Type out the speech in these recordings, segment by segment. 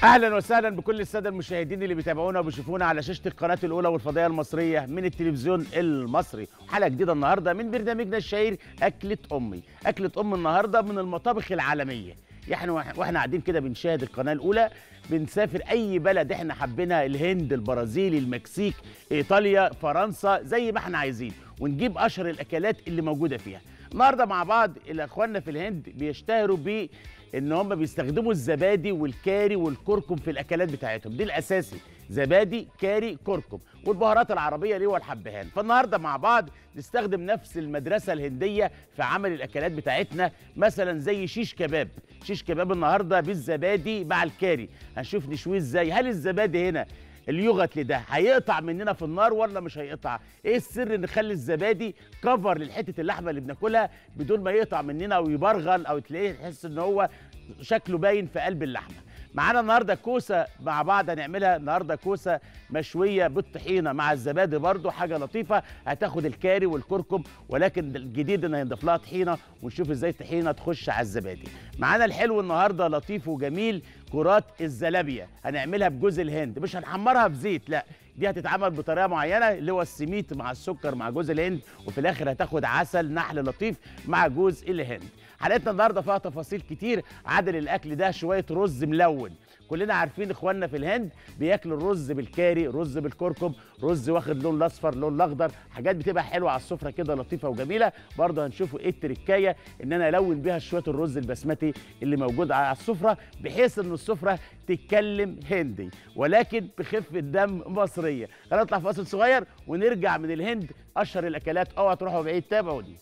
اهلا وسهلا بكل الساده المشاهدين اللي بيتابعونا وبيشوفونا على شاشه القناه الاولى والفضائيه المصريه من التلفزيون المصري حلقه جديده النهارده من برنامجنا الشهير اكله امي اكله ام النهارده من المطابخ العالميه يعني واحنا قاعدين كده بنشاهد القناه الاولى بنسافر اي بلد احنا حابينها الهند البرازيل المكسيك ايطاليا فرنسا زي ما احنا عايزين ونجيب اشهر الاكلات اللي موجوده فيها النهارده مع بعض اخواننا في الهند بيشتهروا ب ان هم بيستخدموا الزبادي والكاري والكركم في الاكلات بتاعتهم دي الاساسي زبادي كاري كركم والبهارات العربيه اللي هو الحبهان فالنهارده مع بعض نستخدم نفس المدرسه الهنديه في عمل الاكلات بتاعتنا مثلا زي شيش كباب شيش كباب النهارده بالزبادي مع الكاري هنشوف نشويه ازاي هل الزبادي هنا اليوغت ده هيقطع مننا في النار ولا مش هيقطع ايه السر نخلي الزبادي كفر للحته اللحمه اللي بناكلها بدون ما يقطع مننا او يبرغل او تلاقيه تحس ان هو شكله باين في قلب اللحمه معانا النهارده كوسه مع بعض هنعملها النهارده كوسه مشويه بالطحينه مع الزبادي برده حاجه لطيفه هتاخد الكاري والكركم ولكن الجديد ان هنضيف لها طحينه ونشوف ازاي الطحينه تخش على الزبادي معانا الحلو النهارده لطيف وجميل كرات الزلابيه هنعملها بجوز الهند مش هنحمرها في زيت لا دي هتتعمل بطريقه معينه اللي هو السميت مع السكر مع جوز الهند وفي الاخر هتاخد عسل نحل لطيف مع جوز الهند حلقتنا النهارده فيها تفاصيل كتير عدل الاكل ده شويه رز ملون كلنا عارفين اخواننا في الهند بياكلوا الرز بالكاري رز بالكركم رز واخد لون الاصفر لون الاخضر حاجات بتبقى حلوه على السفره كده لطيفه وجميله برضه هنشوفوا ايه التركايه ان انا الون بيها شويه الرز البسمتي اللي موجود على السفره بحيث ان السفره تتكلم هندي ولكن بخفه دم مصريه هنطلع فاصل صغير ونرجع من الهند اشهر الاكلات اوعى تروحوا بعيد تابعوني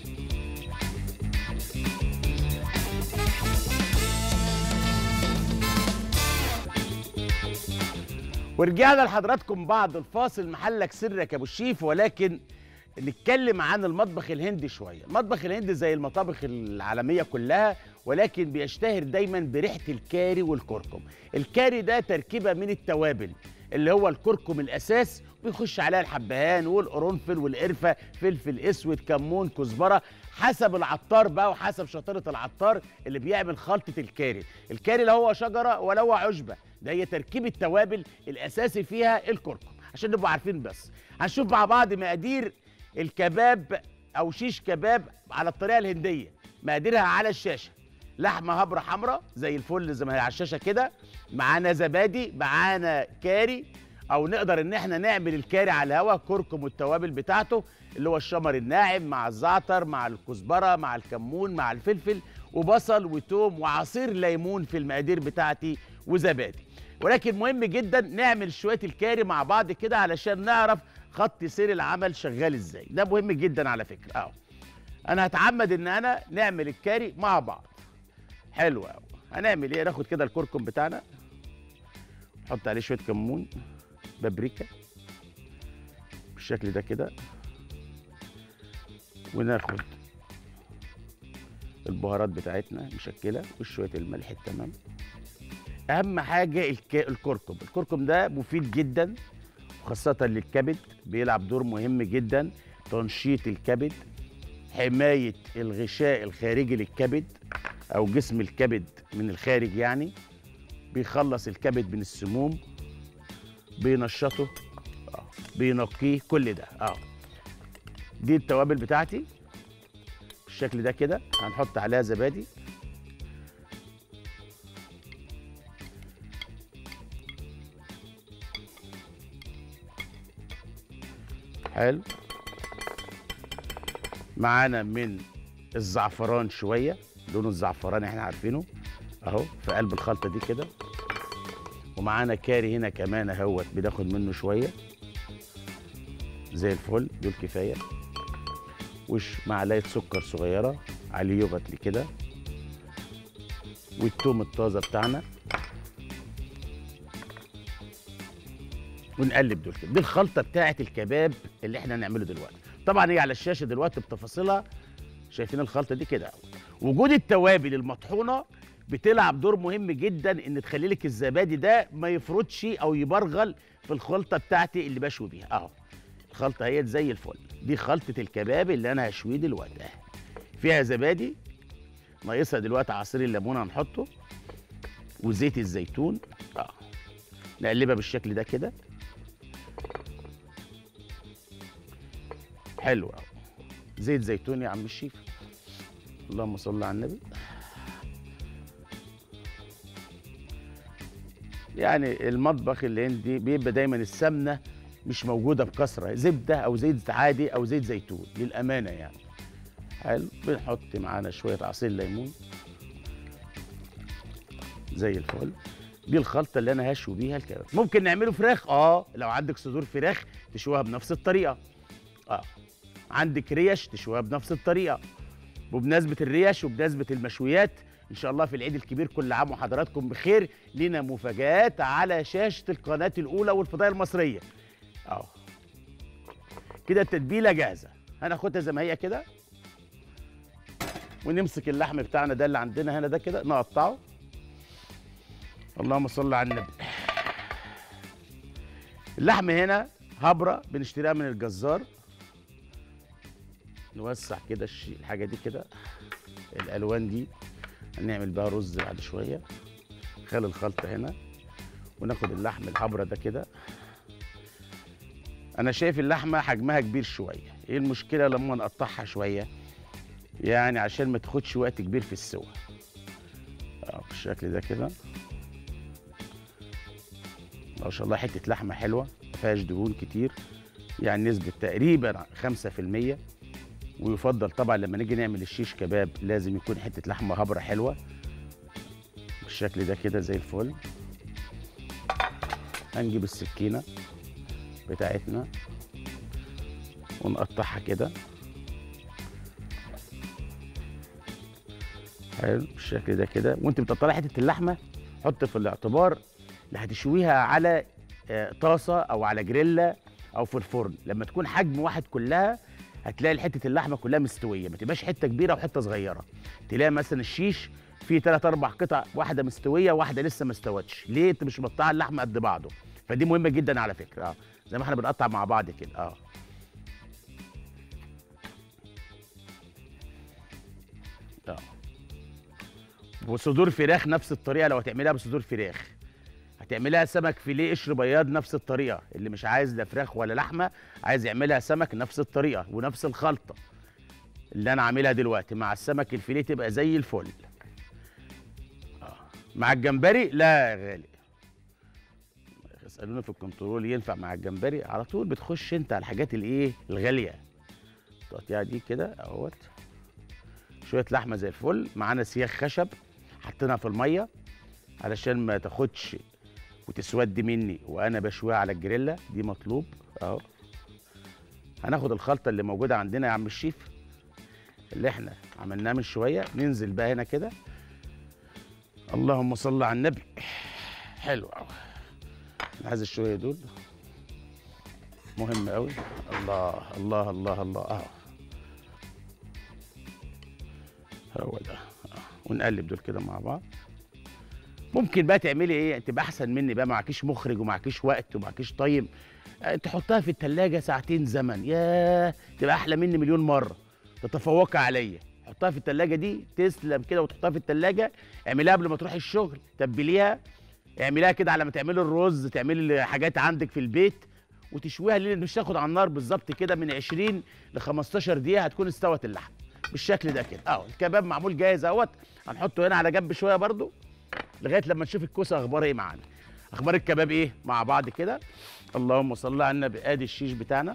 ورجعنا لحضراتكم بعد الفاصل محلك سرك يا ابو الشيف ولكن نتكلم عن المطبخ الهندي شويه المطبخ الهندي زي المطابخ العالميه كلها ولكن بيشتهر دايما بريحه الكاري والكركم الكاري ده تركيبه من التوابل اللي هو الكركم الاساس بيخش عليها الحبهان والقرنفل والقرفه فلفل اسود كمون كزبره حسب العطار بقى وحسب شطاره العطار اللي بيعمل خلطه الكاري الكاري لا هو شجره ولا هو عشبه ده هي تركيب التوابل الاساسي فيها الكركم عشان نبقوا عارفين بس هنشوف مع بعض مقادير الكباب او شيش كباب على الطريقه الهنديه مقاديرها على الشاشه لحمه هبره حمراء زي الفل زي ما هي على الشاشه كده معانا زبادي معانا كاري او نقدر ان احنا نعمل الكاري على الهواء كركم والتوابل بتاعته اللي هو الشمر الناعم مع الزعتر مع الكزبره مع الكمون مع الفلفل وبصل وتوم وعصير ليمون في المقادير بتاعتي وزبادي ولكن مهم جدا نعمل شويه الكاري مع بعض كده علشان نعرف خط سير العمل شغال ازاي ده مهم جدا على فكره اهو انا هتعمد ان انا نعمل الكاري مع بعض حلو قوي هنعمل ايه ناخد كده الكركم بتاعنا نحط عليه شويه كمون بابريكا بالشكل ده كده وناخد البهارات بتاعتنا مشكله وشويه الملح التمام اهم حاجه الك... الكركم الكركم ده مفيد جدا وخاصه للكبد بيلعب دور مهم جدا تنشيط الكبد حمايه الغشاء الخارجي للكبد او جسم الكبد من الخارج يعني بيخلص الكبد من السموم بينشطه اه بينقيه كل ده اه دي التوابل بتاعتي بالشكل ده كده هنحط عليها زبادي حلو معانا من الزعفران شويه لونه الزعفراني احنا عارفينه اهو في قلب الخلطه دي كده ومعانا كاري هنا كمان اهوت بناخد منه شويه زي الفل دول كفايه وش معلقه سكر صغيره عليه يوغت كده والثوم الطازه بتاعنا ونقلب دول كده دي الخلطه بتاعه الكباب اللي احنا هنعمله دلوقتي طبعا هي على الشاشه دلوقتي بتفاصيلها شايفين الخلطه دي كده وجود التوابل المطحونه بتلعب دور مهم جدا ان تخلي لك الزبادي ده ما يفرطش او يبرغل في الخلطه بتاعتي اللي بشوي بيها اهو الخلطه اهي زي الفل دي خلطه الكباب اللي انا هشويه دلوقتي اهي فيها زبادي ناقصها دلوقتي عصير الليمون هنحطه وزيت الزيتون نقلبها بالشكل ده كده حلو قوي زيت زيتون يا عم الشيف اللهم صل على النبي يعني المطبخ الهندي بيبقى دايما السمنه مش موجوده بكثره زبده او زيت عادي او زيت زيتون للامانه يعني حلو بنحط معانا شويه عصير ليمون زي الفل دي الخلطه اللي انا هشوي بيها الكباب ممكن نعمله فراخ اه لو عندك صدور فراخ تشويها بنفس الطريقه اه عندك ريش تشويها بنفس الطريقه وبمناسبه الريش وبمناسبه المشويات ان شاء الله في العيد الكبير كل عام وحضراتكم بخير لينا مفاجآت على شاشه القناه الاولى والفضائيه المصريه اهو كده التتبيله جاهزه هناخدها زي ما هي كده ونمسك اللحم بتاعنا ده اللي عندنا هنا ده كده نقطعه اللهم صل على النبي اللحم هنا هبره بنشتريها من الجزار نوسع كده الشي- الحاجه دي كده الالوان دي هنعمل بها رز بعد شويه خلي الخلطه هنا وناخد اللحم الهبره ده كده انا شايف اللحمه حجمها كبير شويه ايه المشكله لما نقطعها شويه يعني عشان ما تاخدش وقت كبير في السوى اه بالشكل ده كده ما شاء الله حته لحمه حلوه ما فيهاش دهون كتير يعني نسبه تقريبا 5% ويفضل طبعا لما نيجي نعمل الشيش كباب لازم يكون حته لحمه هبره حلوه بالشكل ده كده زي الفل هنجيب السكينه بتاعتنا ونقطعها كده حلو بالشكل ده كده وانت بتقطعي حته اللحمه حط في الاعتبار اللي هتشويها على آه، طاسه او على جريلا او في الفرن لما تكون حجم واحد كلها هتلاقي حته اللحمه كلها مستويه ما تبقاش حته كبيره وحته صغيره تلاقي مثلا الشيش فيه ثلاث اربع قطع واحده مستويه واحده لسه ما استوتش ليه انت مش مقطعه اللحمه قد بعضه فدي مهمه جدا على فكره اه زي ما احنا بنقطع مع بعض كده اه اه وصدور فراخ نفس الطريقه لو هتعملها بصدور فراخ هتعملها سمك فيليه قشر بياض نفس الطريقه اللي مش عايز لا فراخ ولا لحمه عايز يعملها سمك نفس الطريقه ونفس الخلطه اللي انا عاملها دلوقتي مع السمك الفيليه تبقى زي الفل آه. مع الجمبري لا يا غالي اسالونا في الكنترول ينفع مع الجمبري على طول بتخش انت على الحاجات الايه الغاليه التقطيعه دي كده اهوت شويه لحمه زي الفل معانا سياخ خشب حطيناها في الميه علشان ما تاخدش وتسود مني وانا بشويها على الجريلا دي مطلوب اهو هناخد الخلطه اللي موجوده عندنا يا عم الشيف اللي احنا عملناها من شويه ننزل بقى هنا كده اللهم صل على النبي حلو قوي انا عايز الشويه دول مهم قوي الله الله الله الله اهو هو ده آه. ونقلب دول كده مع بعض ممكن بقى تعملي ايه تبقى احسن مني بقى معكيش مخرج ومعكيش وقت ومعكيش طيب آه، تحطها في التلاجة ساعتين زمن ياه تبقى احلى مني مليون مره تتفوقي عليا حطها في التلاجة دي تسلم كده وتحطها في التلاجة اعمليها قبل ما تروحي الشغل تبليها اعمليها كده على ما تعملي الرز تعملي حاجات عندك في البيت وتشويها ليه مش تاخد على النار بالظبط كده من 20 ل 15 دقيقه هتكون استوت اللحم بالشكل ده كده اهو الكباب معمول جاهز اهوت هنحطه هنا على جنب شويه برده لغايه لما نشوف الكوسه اخبارها ايه معانا اخبار الكباب ايه مع بعض كده اللهم صل على النبي ادي الشيش بتاعنا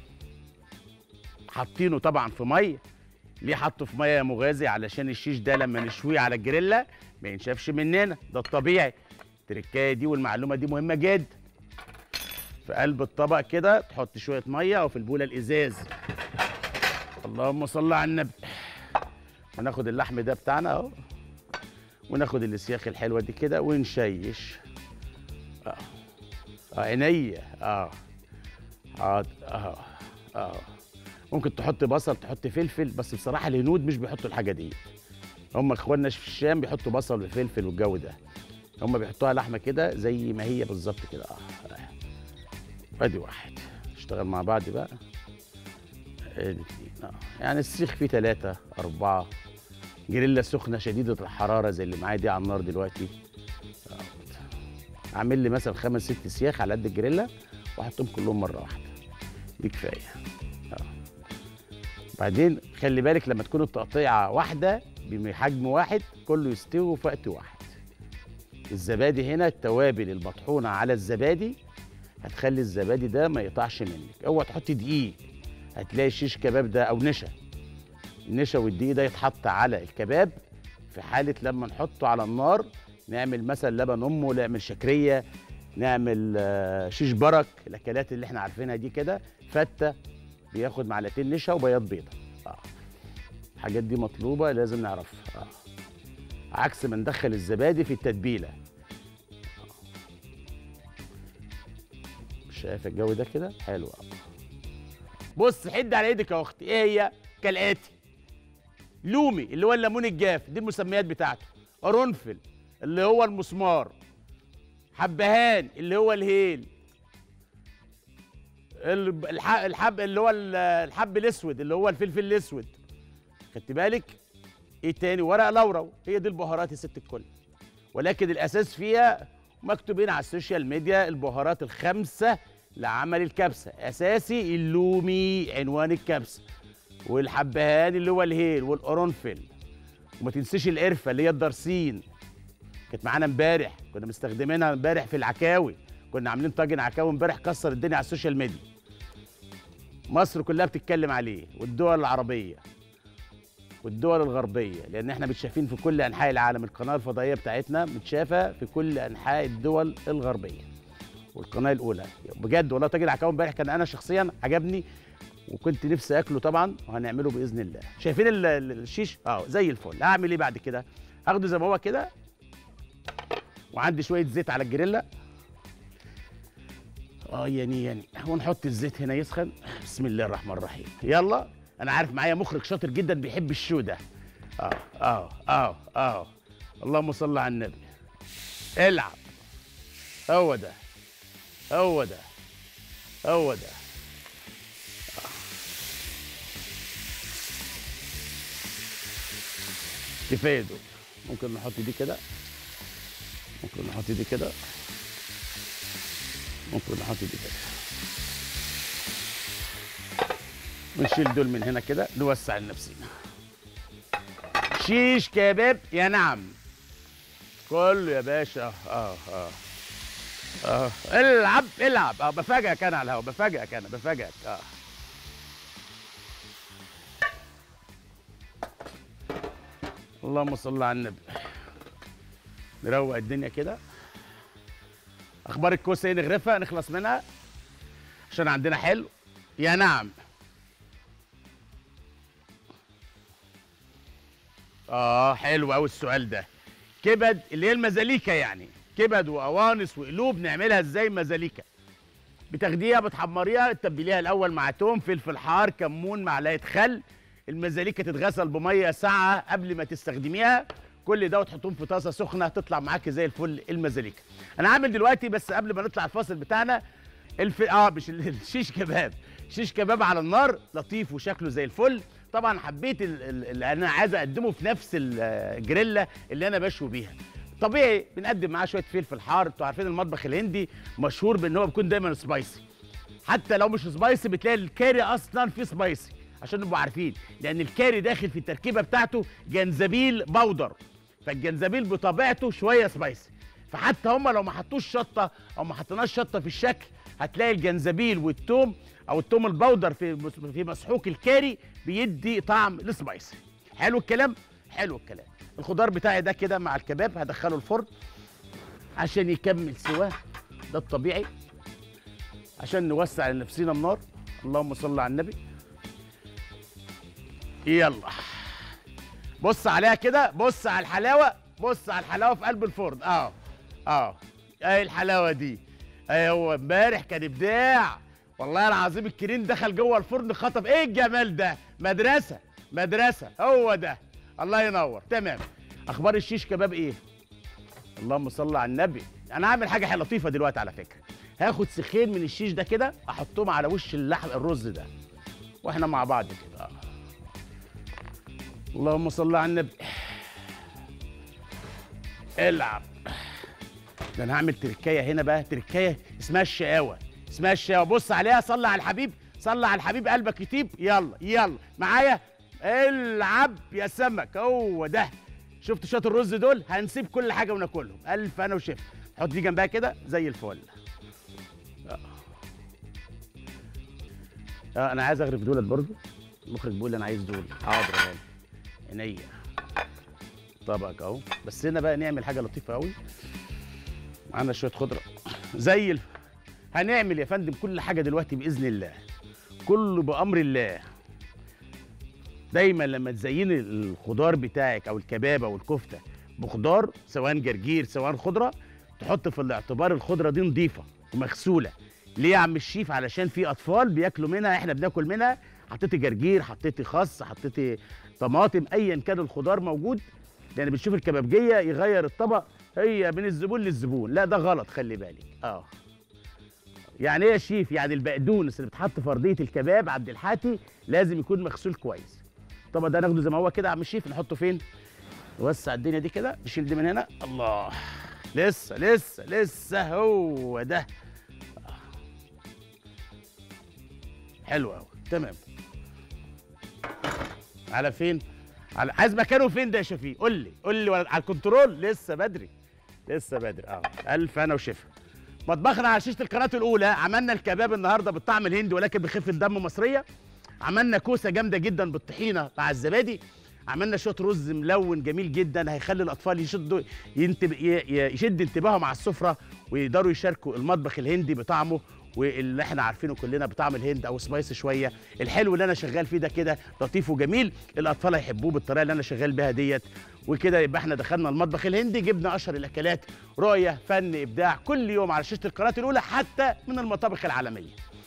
حاطينه طبعا في ميه ليه حطه في ميه يا مغازي علشان الشيش ده لما نشويه على الجريلا ما ينشفش مننا ده الطبيعي التركايه دي والمعلومه دي مهمه جدا في قلب الطبق كده تحط شويه ميه او في البوله الازاز اللهم صل على النبي وناخد اللحم ده بتاعنا اهو وناخد السياخ الحلوه دي كده ونشيش اه اه عينيا اه حاضر اه اه ممكن تحط بصل تحط فلفل بس بصراحه الهنود مش بيحطوا الحاجه دي هم اخواننا في الشام بيحطوا بصل وفلفل والجو ده هم بيحطوها لحمه كده زي ما هي بالظبط كده اه آه. ادي واحد نشتغل مع بعض بقى ادي اتنين اه يعني السيخ فيه ثلاثة أربعة جريلا سخنة شديدة الحرارة زي اللي معايا دي على النار دلوقتي اعمل لي مثلا خمس ست سياخ على قد الجريلا واحطهم كلهم مره واحده دي كفايه آه. بعدين خلي بالك لما تكون التقطيعه واحده بحجم واحد كله يستوي في وقت واحد الزبادي هنا التوابل المطحونه على الزبادي هتخلي الزبادي ده ما يقطعش منك اوعى تحطي دقيق هتلاقي الشيش كباب ده او نشا النشا والدقيق ده يتحط على الكباب في حاله لما نحطه على النار نعمل مثلا لبن امه نعمل شكريه نعمل آه، شيش برك الاكلات اللي احنا عارفينها دي كده فته بياخد معلقتين نشا وبياض بيضه آه. الحاجات دي مطلوبه لازم نعرفها آه. عكس ما ندخل الزبادي في التتبيله شايف الجو ده كده حلو أوي. بص حد على ايدك يا اختي ايه هي كالاتي لومي اللي هو الليمون الجاف دي المسميات بتاعته قرنفل اللي هو المسمار حبهان اللي هو الهيل ال- الح- الحب اللي هو ال- الحب الاسود اللي هو الفلفل الاسود خدت بالك ايه تاني ورق لورا هي دي البهارات يا ست الكل ولكن الاساس فيها مكتوبين على السوشيال ميديا البهارات الخمسه لعمل الكبسه اساسي اللومي عنوان الكبسه والحبهان اللي هو الهيل والقرنفل وما تنسيش القرفه اللي هي الدرسين كانت معانا امبارح كنا مستخدمينها امبارح في العكاوي كنا عاملين طاجن عكاوي امبارح كسر الدنيا على السوشيال ميديا مصر كلها بتتكلم عليه والدول العربيه والدول الغربيه لان احنا متشافين في كل انحاء العالم القناه الفضائيه بتاعتنا متشافه في كل انحاء الدول الغربيه والقناه الاولى بجد والله طاجن عكاوي امبارح كان انا شخصيا عجبني وكنت نفسي اكله طبعا وهنعمله باذن الله شايفين ال- ال- الشيش اه زي الفل هعمل ايه بعد كده هاخده زي ما هو كده وعندي شويه زيت على الجريلا اه يعني يعني ونحط الزيت هنا يسخن بسم الله الرحمن الرحيم يلا انا عارف معايا مخرج شاطر جدا بيحب الشو ده اه اه اه اه اللهم صل على النبي العب هو ده هو ده هو ده كفايه دول ممكن نحط دي كده ممكن نحط دي كده ممكن نحط دي كده ونشيل دول من هنا كده نوسع لنفسينا شيش كباب يا نعم كله يا باشا اه اه اه العب العب اه بفاجئك انا على الهوا بفاجئك انا بفاجئك اه اللهم صل على النبي نروق الدنيا كده اخبار الكوسه ايه نغرفها نخلص منها عشان عندنا حلو يا نعم اه حلو قوي السؤال ده كبد اللي هي المزاليكا يعني كبد وقوانص وقلوب نعملها ازاي مزاليكا بتاخديها بتحمريها تتبليها الاول مع توم فلفل حار كمون معلقه خل المزاليكا تتغسل بميه ساقعه قبل ما تستخدميها كل ده وتحطهم في طاسه سخنه تطلع معاكي زي الفل المزاليكا انا عامل دلوقتي بس قبل ما نطلع الفاصل بتاعنا الف... اه مش ال- الشيش كباب شيش كباب على النار لطيف وشكله زي الفل طبعا حبيت ال- ال- اللي انا عايز اقدمه في نفس الجريلا اللي انا بشوي بيها طبيعي بنقدم معاه شويه فلفل حار انتوا عارفين المطبخ الهندي مشهور بان هو بيكون دايما سبايسي حتى لو مش سبايسي بتلاقي الكاري اصلا فيه سبايسي عشان نبقوا عارفين لان الكاري داخل في التركيبه بتاعته جنزبيل بودر فالجنزبيل بطبيعته شويه سبايسي فحتى هم لو ما حطوش شطه او ما حطيناش شطه في الشكل هتلاقي الجنزبيل والثوم او الثوم البودر في في مسحوق الكاري بيدي طعم السبايسي حلو الكلام حلو الكلام الخضار بتاعي ده كده مع الكباب هدخله الفرن عشان يكمل سواه ده الطبيعي عشان نوسع لنفسنا النار اللهم صل على النبي يلا بص عليها كده بص على الحلاوه بص على الحلاوه في قلب الفرن اه اه ايه الحلاوه دي ايه هو امبارح كان ابداع والله العظيم الكريم دخل جوه الفرن خطف ايه الجمال ده مدرسه مدرسه هو ده الله ينور تمام اخبار الشيش كباب ايه اللهم صل على النبي انا هعمل حاجه لطيفه دلوقتي على فكره هاخد سخين من الشيش ده كده احطهم على وش اللحم الرز ده واحنا مع بعض كده آه. اللهم صل على النبي العب ده انا هعمل تركايه هنا بقى تركايه اسمها الشقاوه اسمها الشقاوه بص عليها صلي على الحبيب صلي على الحبيب قلبك يطيب يلا يلا معايا العب يا سمك هو ده شفت شويه الرز دول هنسيب كل حاجه وناكلهم الف انا وشيف حط دي جنبها كده زي الفل آه. اه انا عايز اغرف دولت برضو المخرج بيقول لي انا عايز دول حاضر يا غالي عينيا طبق اهو بس هنا بقى نعمل حاجه لطيفه قوي معانا شويه خضره زي ال... هنعمل يا فندم كل حاجه دلوقتي باذن الله كله بامر الله دايما لما تزيني الخضار بتاعك او الكباب او الكفته بخضار سواء جرجير سواء خضره تحط في الاعتبار الخضره دي نظيفه ومغسوله ليه يا عم الشيف علشان في اطفال بياكلوا منها احنا بناكل منها حطيتي جرجير حطيتي خس حطيتي طماطم ايا كان الخضار موجود يعني بتشوف الكبابجيه يغير الطبق هي من الزبون للزبون لا ده غلط خلي بالك اه يعني ايه يا شيف يعني البقدونس اللي بتحط في ارضيه الكباب عبد الحاتي لازم يكون مغسول كويس طبعا ده ناخده زي ما هو كده يا عم الشيف نحطه فين نوسع الدنيا دي كده نشيل دي من هنا الله لسه لسه لسه هو ده حلو قوي تمام على فين على عايز مكانه فين ده يا شفيق قول لي قول لي ولا- على الكنترول لسه بدري لسه بدري اه الف انا وشفا مطبخنا على شاشه القناه الاولى عملنا الكباب النهارده بالطعم الهندي ولكن بخفه دم مصريه عملنا كوسه جامده جدا بالطحينه مع الزبادي عملنا شويه رز ملون جميل جدا هيخلي الاطفال يشدوا ينتب... ي- ي- يشد انتباههم على السفره ويقدروا يشاركوا المطبخ الهندي بطعمه واللي احنا عارفينه كلنا بطعم الهند او سبايسي شويه الحلو اللي انا شغال فيه ده كده لطيف وجميل الاطفال هيحبوه بالطريقه اللي انا شغال بيها ديت وكده يبقى احنا دخلنا المطبخ الهندي جبنا اشهر الاكلات رؤيه فن ابداع كل يوم على شاشه القناه الاولى حتى من المطابخ العالميه